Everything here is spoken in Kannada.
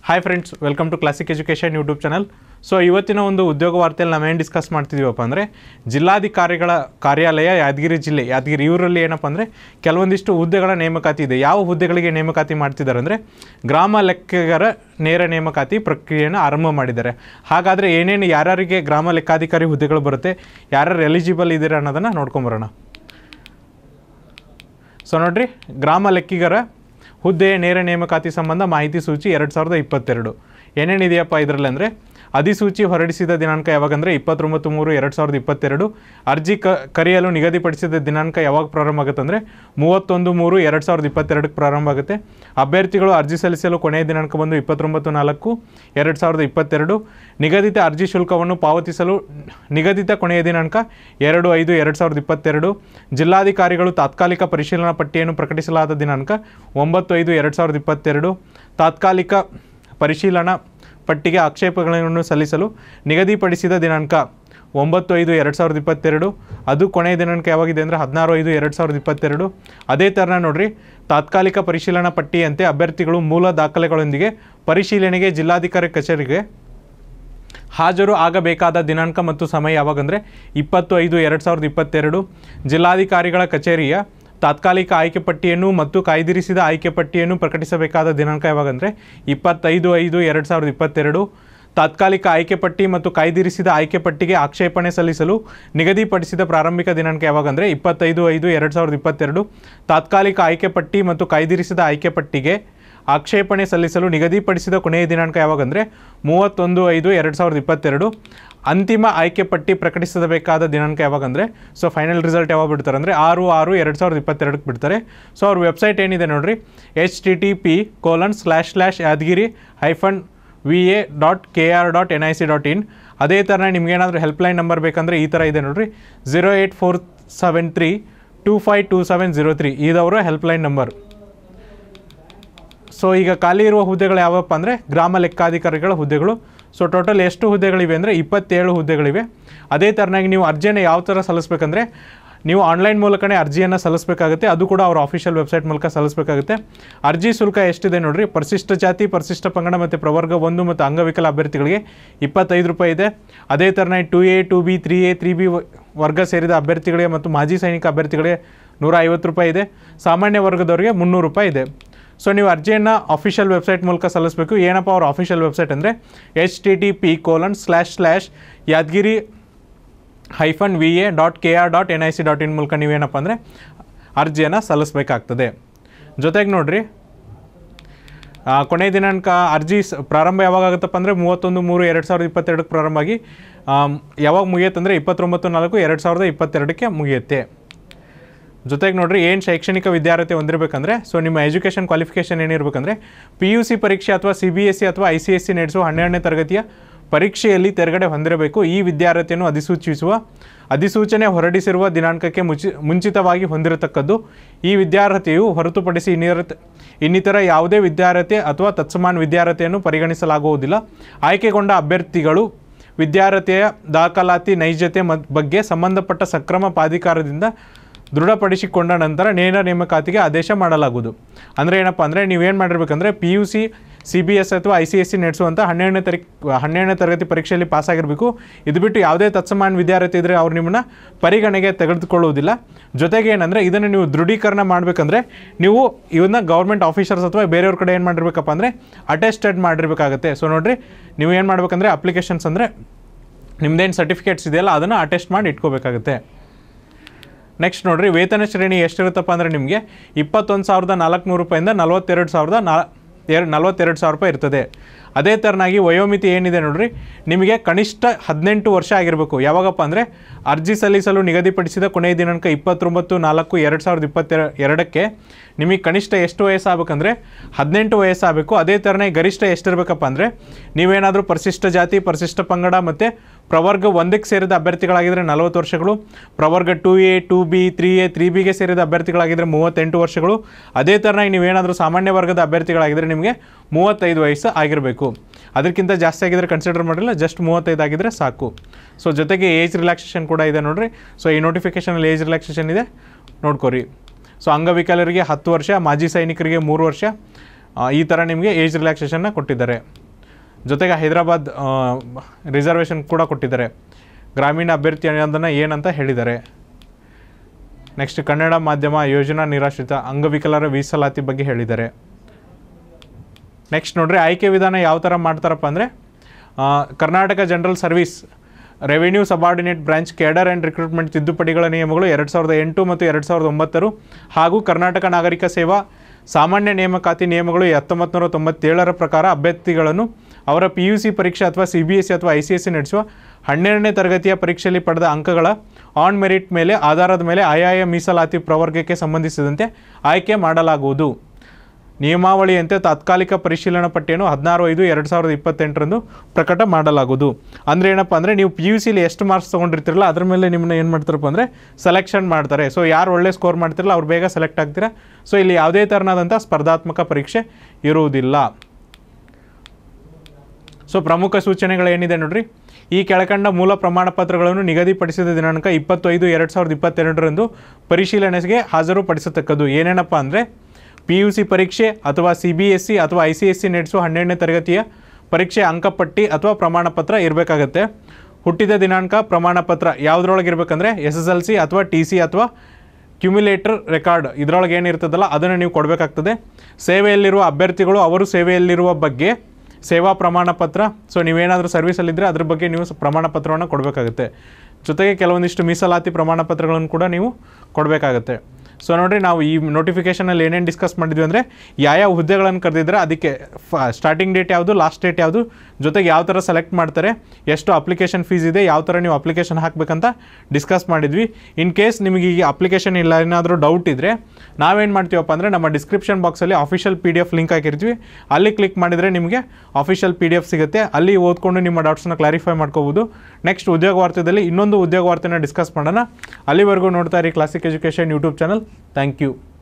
hi friends welcome to classic education YouTube channel so ಇವತ್ತಿನ ಒಂದು ಉದ್ಯೋಗ ವಾರ್ತೆಯಲ್ಲಿ ನಾವೇನು ಡಿಸ್ಕಸ್ ಮಾಡ್ತಿದ್ದೀವಪ್ಪ ಅಂದರೆ ಜಿಲ್ಲಾಧಿಕಾರಿಗಳ ಕಾರ್ಯಾಲಯ ಯಾದಗಿರಿ ಜಿಲ್ಲೆ ಯಾದಗಿರಿ ಇವರಲ್ಲಿ ಏನಪ್ಪ ಅಂದರೆ ಕೆಲವೊಂದಿಷ್ಟು ಹುದ್ದೆಗಳ ನೇಮಕಾತಿ ಇದೆ ಯಾವ ಹುದ್ದೆಗಳಿಗೆ ನೇಮಕಾತಿ ಮಾಡ್ತಿದ್ದಾರೆ ಅಂದರೆ ಗ್ರಾಮ ಲೆಕ್ಕಿಗರ ನೇರ ನೇಮಕಾತಿ ಪ್ರಕ್ರಿಯೆಯನ್ನು ಆರಂಭ ಮಾಡಿದ್ದಾರೆ ಹಾಗಾದರೆ ಏನೇನು ಯಾರ್ಯಾರಿಗೆ ಗ್ರಾಮ ಲೆಕ್ಕಾಧಿಕಾರಿ ಹುದ್ದೆಗಳು ಬರುತ್ತೆ ಯಾರ್ಯಾರು ಎಲಿಜಿಬಲ್ ಇದ್ದೀರಾ ಅನ್ನೋದನ್ನು ನೋಡ್ಕೊಂಬರೋಣ ಸೊ ನೋಡ್ರಿ ಗ್ರಾಮ ಲೆಕ್ಕಿಗರ ಹುದ್ದೆಯ ನೇರ ನೇಮಕಾತಿ ಸಂಬಂಧ ಮಾಹಿತಿ ಸೂಚಿ ಎರಡು ಸಾವಿರದ ಇಪ್ಪತ್ತೆರಡು ಏನೇನಿದೆಯಪ್ಪ ಇದರಲ್ಲಿ ಅಂದರೆ ಅಧಿಸೂಚಿ ಹೊರಡಿಸಿದ ದಿನಾಂಕ ಯಾವಾಗಂದರೆ ಇಪ್ಪತ್ತೊಂಬತ್ತು ಮೂರು ಎರಡು ಸಾವಿರದ ಇಪ್ಪತ್ತೆರಡು ಅರ್ಜಿ ಕ ಕರೆಯಲು ನಿಗದಿಪಡಿಸಿದ ದಿನಾಂಕ ಯಾವಾಗ ಪ್ರಾರಂಭ ಆಗುತ್ತೆ ಅಂದರೆ ಮೂವತ್ತೊಂದು ಮೂರು ಎರಡು ಸಾವಿರದ ಇಪ್ಪತ್ತೆರಡಕ್ಕೆ ಪ್ರಾರಂಭ ಆಗುತ್ತೆ ಅಭ್ಯರ್ಥಿಗಳು ಅರ್ಜಿ ಸಲ್ಲಿಸಲು ಕೊನೆಯ ದಿನಾಂಕ ಬಂದು ಇಪ್ಪತ್ತೊಂಬತ್ತು ನಾಲ್ಕು ಎರಡು ಸಾವಿರದ ಇಪ್ಪತ್ತೆರಡು ನಿಗದಿತ ಅರ್ಜಿ ಶುಲ್ಕವನ್ನು ಪಾವತಿಸಲು ನಿಗದಿತ ಕೊನೆಯ ದಿನಾಂಕ ಎರಡು ಐದು ಎರಡು ಸಾವಿರದ ಇಪ್ಪತ್ತೆರಡು ಜಿಲ್ಲಾಧಿಕಾರಿಗಳು ತಾತ್ಕಾಲಿಕ ಪರಿಶೀಲನಾ ಪಟ್ಟಿಯನ್ನು ಪ್ರಕಟಿಸಲಾದ ದಿನಾಂಕ ಒಂಬತ್ತು ಐದು ಎರಡು ಸಾವಿರದ ಇಪ್ಪತ್ತೆರಡು ತಾತ್ಕಾಲಿಕ ಪರಿಶೀಲನಾ ಪಟ್ಟಿಗೆ ಆಕ್ಷೇಪಗಳನ್ನು ಸಲ್ಲಿಸಲು ನಿಗದಿಪಡಿಸಿದ ದಿನಾಂಕ ಒಂಬತ್ತು ಐದು ಎರಡು ಸಾವಿರದ ಇಪ್ಪತ್ತೆರಡು ಅದು ಕೊನೆಯ ದಿನಾಂಕ ಯಾವಾಗಿದೆ ಅಂದರೆ ಹದಿನಾರು ಐದು ಎರಡು ಸಾವಿರದ ಇಪ್ಪತ್ತೆರಡು ಅದೇ ಥರ ನೋಡ್ರಿ ತಾತ್ಕಾಲಿಕ ಪರಿಶೀಲನಾ ಪಟ್ಟಿಯಂತೆ ಅಭ್ಯರ್ಥಿಗಳು ಮೂಲ ದಾಖಲೆಗಳೊಂದಿಗೆ ಪರಿಶೀಲನೆಗೆ ಜಿಲ್ಲಾಧಿಕಾರಿ ಕಚೇರಿಗೆ ಹಾಜರು ಆಗಬೇಕಾದ ದಿನಾಂಕ ಮತ್ತು ಸಮಯ ಯಾವಾಗಂದರೆ ಇಪ್ಪತ್ತು ಐದು ಎರಡು ಸಾವಿರದ ಇಪ್ಪತ್ತೆರಡು ಜಿಲ್ಲಾಧಿಕಾರಿಗಳ ಕಚೇರಿಯ ತಾತ್ಕಾಲಿಕ ಆಯ್ಕೆ ಪಟ್ಟಿಯನ್ನು ಮತ್ತು ಕಾಯ್ದಿರಿಸಿದ ಆಯ್ಕೆ ಪಟ್ಟಿಯನ್ನು ಪ್ರಕಟಿಸಬೇಕಾದ ದಿನಾಂಕ ಯಾವಾಗಂದರೆ ಇಪ್ಪತ್ತೈದು ಐದು ಎರಡು ಸಾವಿರದ ಇಪ್ಪತ್ತೆರಡು ತಾತ್ಕಾಲಿಕ ಆಯ್ಕೆ ಪಟ್ಟಿ ಮತ್ತು ಕಾಯ್ದಿರಿಸಿದ ಆಯ್ಕೆ ಪಟ್ಟಿಗೆ ಆಕ್ಷೇಪಣೆ ಸಲ್ಲಿಸಲು ನಿಗದಿಪಡಿಸಿದ ಪ್ರಾರಂಭಿಕ ದಿನಾಂಕ ಯಾವಾಗಂದರೆ ಇಪ್ಪತ್ತೈದು ಐದು ಎರಡು ಸಾವಿರದ ಇಪ್ಪತ್ತೆರಡು ತಾತ್ಕಾಲಿಕ ಆಯ್ಕೆ ಪಟ್ಟಿ ಮತ್ತು ಕಾಯ್ದಿರಿಸಿದ ಆಯ್ಕೆ ಪಟ್ಟಿಗೆ ಆಕ್ಷೇಪಣೆ ಸಲ್ಲಿಸಲು ನಿಗದಿಪಡಿಸಿದ ಕೊನೆಯ ದಿನಾಂಕ ಯಾವಾಗಂದರೆ ಮೂವತ್ತೊಂದು ಐದು ಎರಡು ಸಾವಿರದ ಇಪ್ಪತ್ತೆರಡು ಅಂತಿಮ ಆಯ್ಕೆ ಪಟ್ಟಿ ಪ್ರಕಟಿಸಬೇಕಾದ ದಿನಾಂಕ ಯಾವಾಗಂದರೆ ಸೊ ಫೈನಲ್ ರಿಸಲ್ಟ್ ಯಾವಾಗ ಬಿಡ್ತಾರೆ ಅಂದರೆ ಆರು ಆರು ಎರಡು ಸಾವಿರದ ಇಪ್ಪತ್ತೆರಡಕ್ಕೆ ಬಿಡ್ತಾರೆ ಸೊ ಅವ್ರ ವೆಬ್ಸೈಟ್ ಏನಿದೆ ನೋಡ್ರಿ H T T P colon slash slash Yadgir hyphen V A dot K R dot N I C dot in ಅದೇ ಥರ ನಿಮ್ಗೇನಾದರೂ ಹೆಲ್ಪ್ಲೈನ್ ನಂಬರ್ ಬೇಕಂದರೆ ಈ ಥರ ಇದೆ ನೋಡ್ರಿ zero eight four seven three two five two seven zero three ಇದವರ ಹೆಲ್ಪ್ಲೈನ್ ನಂಬರ್ ಸೊ ಈಗ ಖಾಲಿ ಇರುವ ಹುದ್ದೆಗಳು ಯಾವಪ್ಪ ಅಂದರೆ ಗ್ರಾಮ ಲೆಕ್ಕಾಧಿಕಾರಿಗಳ ಹುದ್ದೆಗಳು ಸೊ ಟೋಟಲ್ ಎಷ್ಟು ಹುದ್ದೆಗಳಿವೆ ಅಂದರೆ ಇಪ್ಪತ್ತೇಳು ಹುದ್ದೆಗಳಿವೆ ಅದೇ ಥರನಾಗಿ ನೀವು ಅರ್ಜಿಯನ್ನು ಯಾವ ಥರ ಸಲ್ಲಿಸ್ಬೇಕಂದ್ರೆ ನೀವು ಆನ್ಲೈನ್ ಮೂಲಕನೇ ಅರ್ಜಿಯನ್ನು ಸಲ್ಲಿಸಬೇಕಾಗುತ್ತೆ ಅದು ಕೂಡ ಅವ್ರ ಆಫಿಷಿಯಲ್ ವೆಬ್ಸೈಟ್ ಮೂಲಕ ಸಲ್ಲಿಸಬೇಕಾಗುತ್ತೆ ಅರ್ಜಿ ಶುಲ್ಕ ಎಷ್ಟಿದೆ ನೋಡ್ರಿ ಪರಿಶಿಷ್ಟ ಜಾತಿ ಪರಿಶಿಷ್ಟ ಪಂಗಡ ಮತ್ತು ಪ್ರವರ್ಗ ಒಂದು ಮತ್ತು ಅಂಗವಿಕಲ ಅಭ್ಯರ್ಥಿಗಳಿಗೆ ಇಪ್ಪತ್ತೈದು ರೂಪಾಯಿ ಇದೆ ಅದೇ ಥರನಾಗಿ two A two B three A three B ವರ್ಗ ಸೇರಿದ ಅಭ್ಯರ್ಥಿಗಳಿಗೆ ಮತ್ತು ಮಾಜಿ ಸೈನಿಕ ಅಭ್ಯರ್ಥಿಗಳಿಗೆ ನೂರ ಐವತ್ತು ರೂಪಾಯಿ ಇದೆ ಸಾಮಾನ್ಯ ವರ್ಗದವರಿಗೆ ಮುನ್ನೂರು ರೂಪಾಯಿ ಇದೆ ಸೊ ನೀವು ಅರ್ಜಿಯನ್ನು ಅಫಿಷಿಯಲ್ ವೆಬ್ಸೈಟ್ ಮೂಲಕ ಸಲ್ಲಿಸಬೇಕು ಏನಪ್ಪ ಅವ್ರ ಅಫಿಷಿಯಲ್ ವೆಬ್ಸೈಟ್ ಅಂದರೆ H T T P colon slash slash Yadgir hyphen V A dot K R dot N I C dot in ಮೂಲಕ ನೀವೇನಪ್ಪ ಅಂದರೆ ಅರ್ಜಿಯನ್ನು ಸಲ್ಲಿಸಬೇಕಾಗ್ತದೆ ಜೊತೆಗೆ ನೋಡಿರಿ ಕೊನೆಯ ದಿನಾಂಕ ಅರ್ಜಿ ಸ ಪ್ರಾರಂಭ ಯಾವಾಗ ಆಗುತ್ತಪ್ಪ ಅಂದರೆ ಮೂವತ್ತೊಂದು ಮೂರು ಎರಡು ಸಾವಿರದ ಇಪ್ಪತ್ತೆರಡಕ್ಕೆ ಪ್ರಾರಂಭ ಆಗಿ ಆಮ್, ಯಾವಾಗ ಮುಗಿಯುತ್ತೆ ಅಂದರೆ ಇಪ್ಪತ್ತೊಂಬತ್ತು ನಾಲ್ಕು ಎರಡು ಸಾವಿರದ ಇಪ್ಪತ್ತೆರಡಕ್ಕೆ ಮುಗಿಯುತ್ತೆ ಜೊತೆಗೆ ನೋಡ್ರಿ ಏನು ಶೈಕ್ಷಣಿಕ ವಿದ್ಯಾರ್ಥಿ ಹೊಂದಿರಬೇಕಂದ್ರೆ ಸೊ ನಿಮ್ಮ ಎಜುಕೇಷನ್ ಕ್ವಾಲಿಫಿಕೇಷನ್ ಏನಿರಬೇಕಂದ್ರೆ ಪಿ ಯು ಸಿ ಪರೀಕ್ಷೆ ಅಥವಾ ಸಿ ಬಿ ಎಸ್ ಸಿ ಅಥವಾ ಐ ಸಿ ಎಸ್ ಸಿ ನಡೆಸುವ ಹನ್ನೆರಡನೇ ತರಗತಿಯ ಪರೀಕ್ಷೆಯಲ್ಲಿ ತೆರಗಡೆ ಹೊಂದಿರಬೇಕು ಈ ವಿದ್ಯಾರ್ಥಿಯನ್ನು ಅಧಿಸೂಚಿಸುವ ಅಧಿಸೂಚನೆ ಹೊರಡಿಸಿರುವ ದಿನಾಂಕಕ್ಕೆ ಮುಚಿ ಮುಂಚಿತವಾಗಿ ಹೊಂದಿರತಕ್ಕದ್ದು ಈ ವಿದ್ಯಾರ್ಥಿಯು ಹೊರತುಪಡಿಸಿ ಇನ್ನಿತರ ಇನ್ನಿತರ ಯಾವುದೇ ವಿದ್ಯಾರ್ಥಿ ಅಥವಾ ತತ್ಸಮಾನ ವಿದ್ಯಾರ್ಥಿಯನ್ನು ಪರಿಗಣಿಸಲಾಗುವುದಿಲ್ಲ ಆಯ್ಕೆಗೊಂಡ ಅಭ್ಯರ್ಥಿಗಳು ವಿದ್ಯಾರ್ಥಿಯ ದಾಖಲಾತಿ ನೈಜತೆ ಮತ್ ಬಗ್ಗೆ ಸಂಬಂಧಪಟ್ಟ ಸಕ್ರಮ ಪ್ರಾಧಿಕಾರದಿಂದ ದೃಢಪಡಿಸಿಕೊಂಡ ನಂತರ ನೇರ ನೇಮಕಾತಿಗೆ ಆದೇಶ ಮಾಡಲಾಗುವುದು ಅಂದರೆ ಏನಪ್ಪ ಅಂದರೆ ನೀವೇನು ಮಾಡಿರ್ಬೇಕಂದ್ರೆ P U C C B S ಅಥವಾ ಐ ಸಿ ಎಸ್ ಸಿ ನಡೆಸುವಂಥ ಹನ್ನೆರಡನೇ ತರೀಕ್ ಹನ್ನೆರಡನೇ ತರಗತಿ ಪರೀಕ್ಷೆಯಲ್ಲಿ ಪಾಸ್ ಆಗಿರಬೇಕು ಇದು ಬಿಟ್ಟು ಯಾವುದೇ ತತ್ಸಮಾನ ವಿದ್ಯಾರ್ಥಿ ಇದ್ದರೆ ಅವ್ರು ನಿಮ್ಮನ್ನು ಪರಿಗಣನೆಗೆ ತೆಗೆದುಕೊಳ್ಳುವುದಿಲ್ಲ ಜೊತೆಗೆ ಏನಂದರೆ ಇದನ್ನು ನೀವು ದೃಢೀಕರಣ ಮಾಡಬೇಕಂದ್ರೆ ನೀವು ಇವನ್ನ ಗೌರ್ಮೆಂಟ್ ಆಫೀಸರ್ಸ್ ಅಥವಾ ಬೇರೆಯವ್ರ ಕಡೆ ಏನು ಮಾಡಿರ್ಬೇಕಪ್ಪ ಅಂದರೆ ಅಟೆಸ್ಟೆಡ್ ಮಾಡಿರ್ಬೇಕಾಗುತ್ತೆ ಸೊ ನೋಡಿರಿ ನೀವು ಏನು ಮಾಡ್ಬೇಕಂದ್ರೆ ಅಪ್ಲಿಕೇಶನ್ಸ್ ಅಂದರೆ ನಿಮ್ದೇನು ಸರ್ಟಿಫಿಕೇಟ್ಸ್ ಇದೆಯಲ್ಲ ಅದನ್ನು ಅಟೆಸ್ಟ್ ಮಾಡಿ ಇಟ್ಕೋಬೇಕಾಗುತ್ತೆ ನೆಕ್ಸ್ಟ್ ನೋಡ್ರಿ ವೇತನ ಶ್ರೇಣಿ ಎಷ್ಟಿರುತ್ತಪ್ಪ ಅಂದರೆ ನಿಮಗೆ ಇಪ್ಪತ್ತೊಂದು ಸಾವಿರದ ನಾಲ್ಕುನೂರು ರೂಪಾಯಿಂದ ನಲವತ್ತೆರಡು ಸಾವಿರದ ನಾ ಎರಡು ನಲವತ್ತೆರಡು ಸಾವಿರ ರೂಪಾಯಿ ಇರ್ತದೆ ಅದೇ ಥರನಾಗಿ ವಯೋಮಿತಿ ಏನಿದೆ ನೋಡ್ರಿ ನಿಮಗೆ ಕನಿಷ್ಠ ಹದಿನೆಂಟು ವರ್ಷ ಆಗಿರಬೇಕು ಯಾವಾಗಪ್ಪ ಅಂದರೆ ಅರ್ಜಿ ಸಲ್ಲಿಸಲು ನಿಗದಿಪಡಿಸಿದ ಕೊನೆಯ ದಿನಾಂಕ ಇಪ್ಪತ್ತೊಂಬತ್ತು ನಾಲ್ಕು ಎರಡು ಸಾವಿರದ ಇಪ್ಪತ್ತೆರ ಎರಡಕ್ಕೆ ನಿಮಗೆ ಕನಿಷ್ಠ ಎಷ್ಟು ವಯಸ್ಸಾಗಬೇಕಂದ್ರೆ ಹದಿನೆಂಟು ವಯಸ್ಸಾಗಬೇಕು ಅದೇ ಥರನೇ ಗರಿಷ್ಠ ಎಷ್ಟಿರಬೇಕಪ್ಪ ಅಂದರೆ ನೀವೇನಾದರೂ ಪರಿಶಿಷ್ಟ ಜಾತಿ ಪರಿಶಿಷ್ಟ ಪಂಗಡ ಮತ್ತು ಪ್ರವರ್ಗ ಒಂದಕ್ಕೆ ಸೇರಿದ ಅಭ್ಯರ್ಥಿಗಳಾಗಿದ್ದರೆ ನಲವತ್ತು ವರ್ಷಗಳು ಪ್ರವರ್ಗ two A two B three A three ಬಿಗೆ ಸೇರಿದ ಅಭ್ಯರ್ಥಿಗಳಾಗಿದ್ದರೆ ಮೂವತ್ತೆಂಟು ವರ್ಷಗಳು ಅದೇ ಥರನಾಗಿ ನೀವೇನಾದರೂ ಸಾಮಾನ್ಯ ವರ್ಗದ ಅಭ್ಯರ್ಥಿಗಳಾಗಿದ್ದರೆ ನಿಮಗೆ ಮೂವತ್ತೈದು ವಯಸ್ಸು ಆಗಿರಬೇಕು ಅದಕ್ಕಿಂತ ಜಾಸ್ತಿ ಆಗಿದ್ರೆ ಕನ್ಸಿಡರ್ ಮಾಡಿಲ್ಲ ಜಸ್ಟ್ ಮೂವತ್ತೈದು ಆಗಿದ್ರೆ ಸಾಕು ಸೊ ಜೊತೆಗೆ ಏಜ್ ರಿಲ್ಯಾಕ್ಸೇಷನ್ ಕೂಡ ಇದೆ ನೋಡ್ರಿ ಸೊ ಈ ನೋಟಿಫಿಕೇಷನಲ್ಲಿ ಏಜ್ ರಿಲ್ಯಾಕ್ಸೇಷನ್ ಇದೆ ನೋಡ್ಕೊರಿ ಸೊ ಅಂಗವಿಕಲರಿಗೆ ಹತ್ತು ವರ್ಷ ಮಾಜಿ ಸೈನಿಕರಿಗೆ ಮೂರು ವರ್ಷ ಆ, ಈ ಥರ ನಿಮಗೆ ಏಜ್ ರಿಲ್ಯಾಕ್ಸೇಷನ್ನ ಕೊಟ್ಟಿದ್ದಾರೆ ಜೊತೆಗೆ ಹೈದರಾಬಾದ್ ರಿಸರ್ವೇಷನ್ ಕೂಡ ಕೊಟ್ಟಿದ್ದಾರೆ ಗ್ರಾಮೀಣ ಅಭ್ಯರ್ಥಿ ಅನ್ನೋದನ್ನು ಏನಂತ ಹೇಳಿದ್ದಾರೆ ನೆಕ್ಸ್ಟ್ ಕನ್ನಡ ಮಾಧ್ಯಮ ಯೋಜನಾ ನಿರಾಶ್ರಿತ ಅಂಗವಿಕಲರ ಮೀಸಲಾತಿ ಬಗ್ಗೆ ಹೇಳಿದ್ದಾರೆ ನೆಕ್ಸ್ಟ್ ನೋಡ್ರಿ ಆಯ್ಕೆ ವಿಧಾನ ಯಾವ ಥರ ಮಾಡ್ತಾರಪ್ಪ ಅಂದರೆ Karnataka general service revenue subordinate branch cadre and recruitment ತಿದ್ದುಪಡಿಗಳ ನಿಯಮಗಳು ಎರಡು ಸಾವಿರದ ಎಂಟು ಮತ್ತು ಎರಡು ಸಾವಿರದ ಒಂಬತ್ತರು ಹಾಗೂ ಕರ್ನಾಟಕ ನಾಗರಿಕ ಸೇವಾ ಸಾಮಾನ್ಯ ನೇಮಕಾತಿ ನಿಯಮಗಳು ಹತ್ತೊಂಬತ್ತು ನೂರ ತೊಂಬತ್ತೇಳರ ಪ್ರಕಾರ ಅಭ್ಯರ್ಥಿಗಳನ್ನು ಅವರ ಪಿ ಯು ಸಿ ಪರೀಕ್ಷೆ ಅಥವಾ ಸಿ ಬಿ ಎಸ್ ಸಿ ಅಥವಾ ಐ ಸಿ ಎಸ್ ಸಿ ನಡೆಸುವ ಹನ್ನೆರಡನೇ ತರಗತಿಯ ಪರೀಕ್ಷೆಯಲ್ಲಿ ಪಡೆದ ಅಂಕಗಳ ಆನ್ ಮೆರಿಟ್ ಮೇಲೆ ಆಧಾರದ ಮೇಲೆ ಆಯಾಯ ಮೀಸಲಾತಿ ಪ್ರವರ್ಗಕ್ಕೆ ಸಂಬಂಧಿಸಿದಂತೆ ಆಯ್ಕೆ ಮಾಡಲಾಗುವುದು ನಿಯಮಾವಳಿಯಂತೆ ತಾತ್ಕಾಲಿಕ ಪರಿಶೀಲನಾ ಪಟ್ಟಿಯನ್ನು ಹದಿನಾರು ಐದು ಎರಡು ಸಾವಿರದ ಇಪ್ಪತ್ತೆಂಟರಂದು ಪ್ರಕಟ ಮಾಡಲಾಗುವುದು ಅಂದರೆ ಏನಪ್ಪ ಅಂದರೆ ನೀವು ಪಿ ಯು ಸಿಲಿ ಎಷ್ಟು ಮಾರ್ಕ್ಸ್ ತೊಗೊಂಡಿರ್ತಿರಲ್ಲ ಅದ್ರ ಮೇಲೆ ನಿಮ್ಮನ್ನ ಏನು ಮಾಡ್ತಾರಪ್ಪ ಅಂದರೆ ಸೆಲೆಕ್ಷನ್ ಮಾಡ್ತಾರೆ ಸೊ ಯಾರು ಒಳ್ಳೆ ಸ್ಕೋರ್ ಮಾಡ್ತಿರಲ್ಲ ಅವ್ರು ಬೇಗ ಸೆಲೆಕ್ಟ್ ಆಗ್ತೀರಾ ಸೊ ಇಲ್ಲಿ ಯಾವುದೇ ಥರನಾದಂಥ ಸ್ಪರ್ಧಾತ್ಮಕ ಪರೀಕ್ಷೆ ಇರುವುದಿಲ್ಲ ಸೊ ಪ್ರಮುಖ ಸೂಚನೆಗಳೇನಿದೆ ನೋಡ್ರಿ ಈ ಕೆಳಕಂಡ ಮೂಲ ಪ್ರಮಾಣ ಪತ್ರಗಳನ್ನು ನಿಗದಿಪಡಿಸಿದ ದಿನಾಂಕ ಇಪ್ಪತ್ತೈದು ಎರಡು ಸಾವಿರದ ಇಪ್ಪತ್ತೆರಡರಂದು ಪರಿಶೀಲನೆಗೆ ಹಾಜರುಪಡಿಸತಕ್ಕದ್ದು ಏನೇನಪ್ಪ ಅಂದರೆ ಪಿ ಯು ಸಿ ಪರೀಕ್ಷೆ ಅಥವಾ ಸಿ ಬಿ ಎಸ್ ಸಿ ಅಥವಾ ಐ ಸಿ ಎಸ್ ಸಿ ನಡೆಸುವ ಹನ್ನೆರಡನೇ ತರಗತಿಯ ಪರೀಕ್ಷೆ ಅಂಕಪಟ್ಟಿ ಅಥವಾ ಪ್ರಮಾಣ ಪತ್ರ ಇರಬೇಕಾಗತ್ತೆ ಹುಟ್ಟಿದ ದಿನಾಂಕ ಪ್ರಮಾಣ ಪತ್ರ ಯಾವುದ್ರೊಳಗೆ ಇರಬೇಕಂದ್ರೆ ಎಸ್ ಎಸ್ ಎಲ್ ಸಿ ಅಥವಾ ಟಿ ಸಿ ಅಥವಾ ಕ್ಯುಮ್ಯುಲೇಟರ್ ರೆಕಾರ್ಡ್ ಇದರೊಳಗೆ ಏನಿರ್ತದಲ್ಲ ಅದನ್ನು ನೀವು ಕೊಡಬೇಕಾಗ್ತದೆ ಸೇವೆಯಲ್ಲಿರುವ ಅಭ್ಯರ್ಥಿಗಳು ಅವರು ಸೇವೆಯಲ್ಲಿರುವ ಬಗ್ಗೆ ಸೇವಾ ಪ್ರಮಾಣ ಪತ್ರ ಸೊ ನೀವೇನಾದರೂ ಸರ್ವಿಸಲ್ಲಿದ್ದರೆ ಅದ್ರ ಬಗ್ಗೆ ನೀವು ಸ- ಪ್ರಮಾಣ ಪತ್ರವನ್ನು ಕೊಡಬೇಕಾಗುತ್ತೆ ಜೊತೆಗೆ ಕೆಲವೊಂದಿಷ್ಟು ಮೀಸಲಾತಿ ಪ್ರಮಾಣ ಪತ್ರಗಳನ್ನು ಕೂಡ ನೀವು ಕೊಡಬೇಕಾಗತ್ತೆ ಸೊ ನೋಡಿರಿ ನಾವು ಈ ನೋಟಿಫಿಕೇಷನಲ್ಲಿ ಏನೇನು ಡಿಸ್ಕಸ್ ಮಾಡಿದ್ವಿ ಅಂದರೆ ಯಾವ್ಯಾವ ಹುದ್ದೆಗಳನ್ನು ಕರೆದಿದ್ರೆ ಅದಕ್ಕೆ ಫ ಸ್ಟಾರ್ಟಿಂಗ್ ಡೇಟ್ ಯಾವುದು ಲಾಸ್ಟ್ ಡೇಟ್ ಯಾವುದು ಜೊತೆಗೆ ಯಾವ ಥರ ಸೆಲೆಕ್ಟ್ ಮಾಡ್ತಾರೆ ಎಷ್ಟು ಅಪ್ಲಿಕೇಶನ್ ಫೀಸ್ ಇದೆ ಯಾವ ಥರ ನೀವು ಅಪ್ಲಿಕೇಶನ್ ಹಾಕಬೇಕಂತ ಡಿಸ್ಕಸ್ ಮಾಡಿದ್ವಿ ಇನ್ ಕೇಸ್ ನಿಮಗೆ ಈ ಅಪ್ಲಿಕೇಶನ್ ಇಲ್ಲ ಏನಾದರೂ ಡೌಟ್ ಇದ್ದರೆ ನಾವೇನು ಮಾಡ್ತೀವಪ್ಪ ಅಂದರೆ ನಮ್ಮ ಡಿಸ್ಕ್ರಿಪ್ಷನ್ ಬಾಕ್ಸಲ್ಲಿ official P D F link ಹಾಕಿರ್ತೀವಿ ಅಲ್ಲಿ ಕ್ಲಿಕ್ ಮಾಡಿದರೆ ನಿಮಗೆ ಅಫಿಷಿಯಲ್ ಪಿ ಡಿ ಎಫ್ ಸಿಗುತ್ತೆ ಅಲ್ಲಿ ಓದ್ಕೊಂಡು ನಿಮ್ಮ ಡೌಟ್ಸ್ನ ಕ್ಲಾರಿಫೈ ಮಾಡ್ಕೋಬೋದು ನೆಕ್ಸ್ಟ್ ಉದ್ಯೋಗ ವಾರ್ತೆದಲ್ಲಿ ಇನ್ನೊಂದು ಉದ್ಯೋಗ ವಾರ್ತೆನ ಡಿಸ್ಕಸ್ ಮಾಡೋಣ ಅಲ್ಲಿವರೆಗೂ ನೋಡ್ತಾ ಇರಿ Classic education YouTube channel thank you